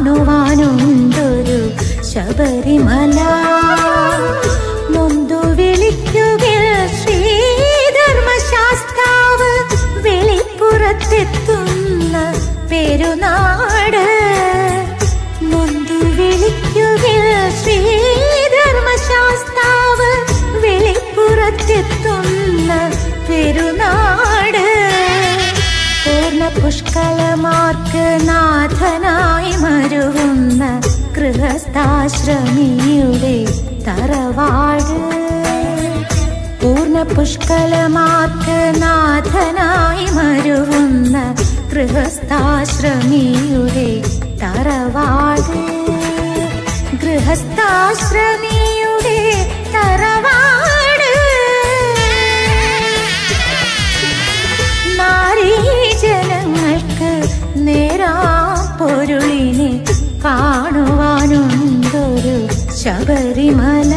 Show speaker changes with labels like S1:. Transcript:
S1: കാണുവാനുണ്ടൊരു ശബരിമല നൊന്തു വിളിക്കുകിൽ ശ്രീധർമ്മശാസ്താവ് വെളിപ്പുറത്തെത്തുന്ന പെരുനാട് നൊന്തു വിളിക്കുകിൽ ശ്രീധർമ്മശാസ്താവ് വെളിപ്പുറത്തെത്തുന്ന പെരുനാട് പൂർണ്ണ പുഷ്കലമാർക്ക് നാഥനായി മരുവുന്ന ഗൃഹസ്ഥാശ്രമിയുടെ തറവാട് പൂർണ്ണ പുഷ്കലമാർക്ക് നാഥനായി മരുവുന്ന ഗൃഹസ്ഥാശ്രമിയുടെ തറവാട് ഗൃഹസ്ഥാശ്രമിയുടെ തറവാട് നാരീജനങ്ങൾക്ക് നേരാ പൊരുളിനെ കാണുവാനുണ്ടൊരു ശബരിമല